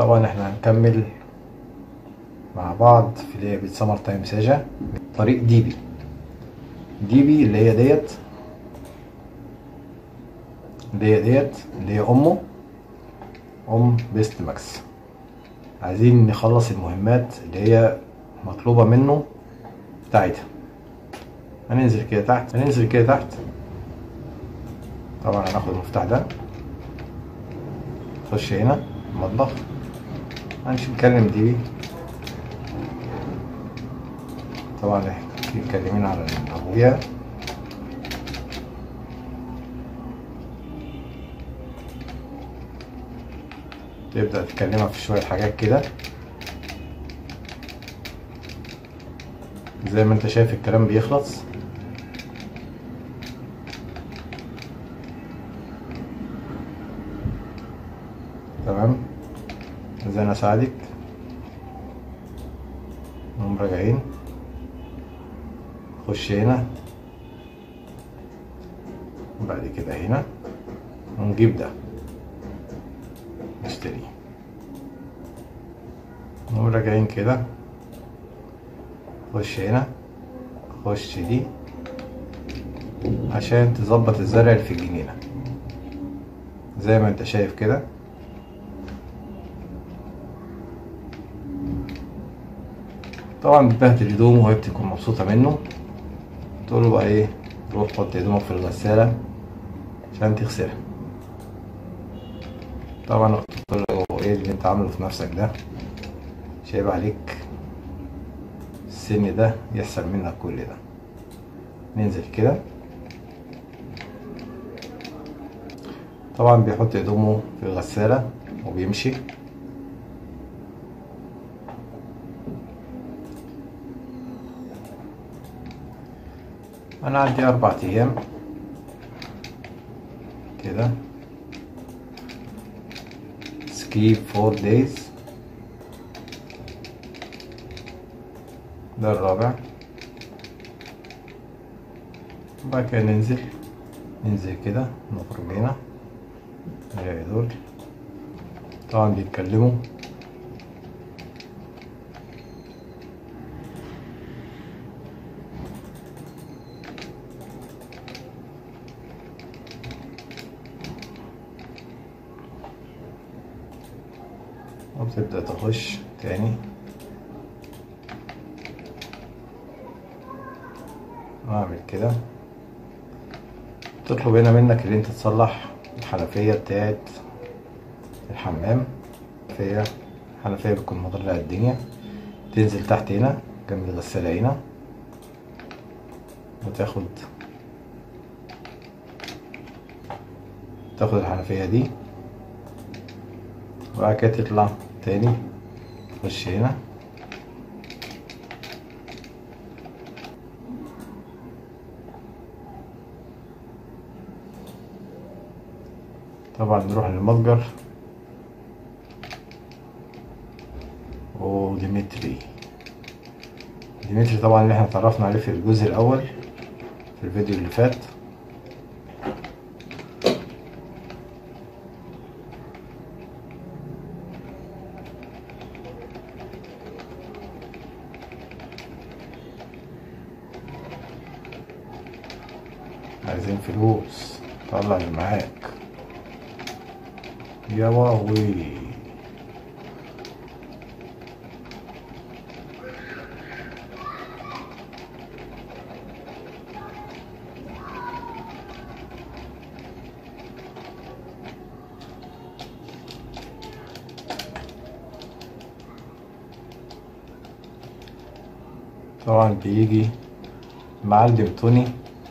طبعا احنا هنكمل مع بعض في لعبة سمر تايم ساجا طريق ديبي ديبي اللي هي ديت اللي هي ديت اللي هي امه ام بيست ماكس عايزين نخلص المهمات اللي هي مطلوبة منه بتاعتها هننزل كده تحت هننزل كده تحت طبعا هناخد المفتاح ده نخش هنا المطبخ هنشوف نكلم دي طبعا احنا متكلمين على ابويا تبدأ تكلمها في شوية حاجات كده زي ما انت شايف الكلام بيخلص تمام ازاي انا اساعدك نقوم راجعين خش هنا وبعد كده هنا ونجيب ده نشتري نقوم راجعين كده خش هنا خش دي عشان تظبط الزرع اللي في الجنينة زي ما انت شايف كده طبعا بتبهدل هدومه وهي بتكون مبسوطة منه تقول له بقى ايه روح حط هدومك في الغسالة عشان تغسلها طبعا قلت له ايه اللي انت عامله في نفسك ده شايب عليك السن ده يحصل منك كل ده ننزل كده طبعا بيحط هدومه في الغسالة وبيمشي انا عندي اربع ايام كده سكيب فور دايز ده الرابع وبعد كده ننزل ننزل كده نخرج هنا نلاقي دول طبعا بيتكلموا وبتبدأ تخش تاني واعمل كده تطلب هنا منك اللي انت تصلح الحنفية بتاعت الحمام الحنفية الحنفية بتكون مغلقة الدنيا تنزل تحت هنا جنب الغسالة هنا وتاخد تاخد الحنفية دي وبعد كده تطلع تاني تخش هنا طبعا نروح للمتجر وديمتري ديمتري طبعا اللي احنا اتعرفنا عليه في الجزء الاول في الفيديو اللي فات عايزين فلوس طلع اللي معاك يا واوي طبعا بيجي معلم توني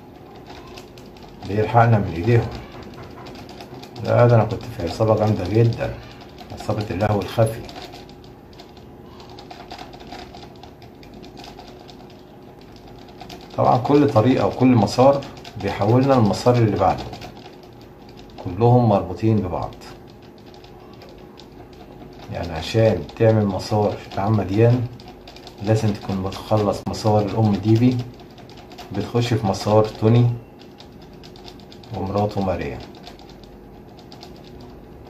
بيلحقنا من ايديهم لا ده انا كنت في عصابة جامدة جدا عصابة اللهو الخفي طبعا كل طريقة وكل مسار بيحولنا للمسار اللي بعده كلهم مربوطين ببعض يعني عشان تعمل مسار عم مديان لازم تكون بتخلص مسار الأم ديبي بتخش في مسار توني ومراته ماريا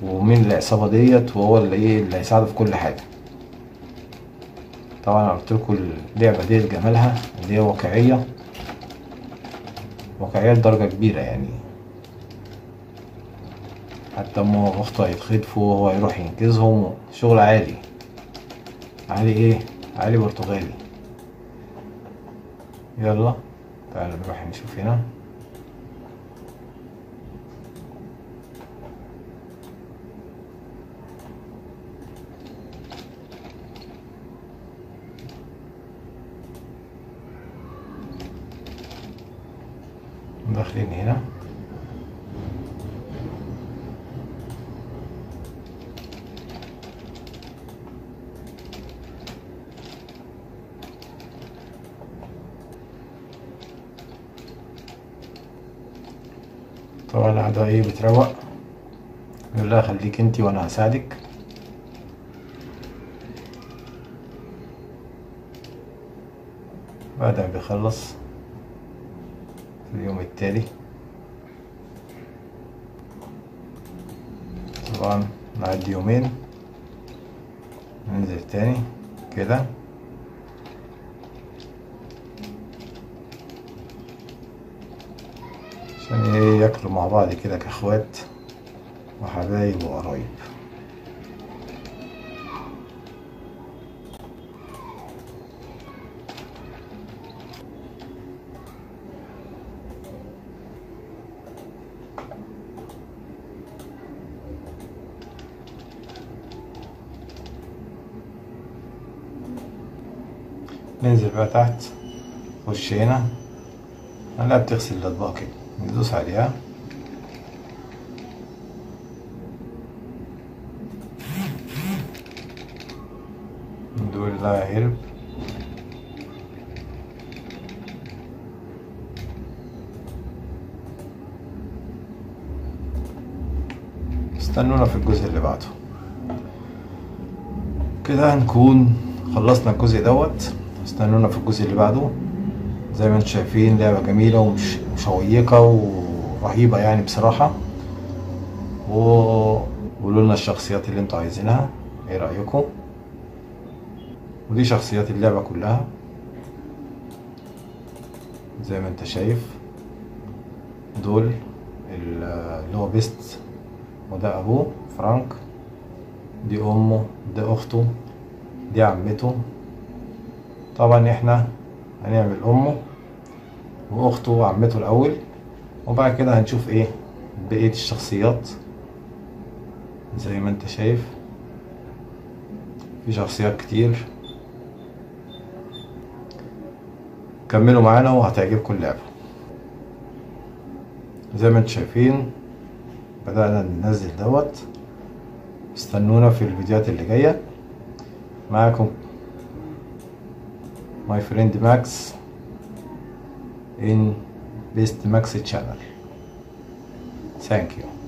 ومين العصابة ديت وهو اللي ايه اللي هيساعده في كل حاجة طبعا أنا قلت لكم اللعبة ديت جمالها اللي هي واقعية واقعية لدرجة كبيرة يعني حتى أمه وأخته هيتخطفوا وهو هيروح ينقذهم شغل عالي عالي ايه عالي برتغالي يلا تعالوا نروح نشوف هنا داخلين هنا طبعا قاعدة ايه بتروق يقول لها خليك انتي وانا هساعدك بعد ما بيخلص في اليوم التالي طبعا نعدي يومين ننزل تاني كده عشان ايه ياكلوا مع بعض كده كاخوات وحبايب وقرايب ننزل بقى تحت خش هنا هنلاقيها بتغسل الأطباق كده ندوس عليها ندور لها هرب استنونا في الجزء اللي بعده كده هنكون خلصنا الجزء دوت استنونا في الجزء اللي بعده زي ما انتم شايفين لعبة جميلة ومش مشوقة ورهيبة يعني بصراحة وقولوا لنا الشخصيات اللي انتوا عايزينها ايه رأيكم ودي شخصيات اللعبة كلها زي ما انت شايف دول اللي هو بيست وده ابوه فرانك دي امه ده اخته دي عمته طبعا احنا هنعمل امه واخته وعمته الاول وبعد كده هنشوف ايه بقية الشخصيات زي ما انت شايف في شخصيات كتير كملوا معانا وهتعجبكم اللعبة زي ما انتم شايفين بدأنا ننزل دوت استنونا في الفيديوهات اللي جاية معاكم my friend Max in Best Max channel. Thank you.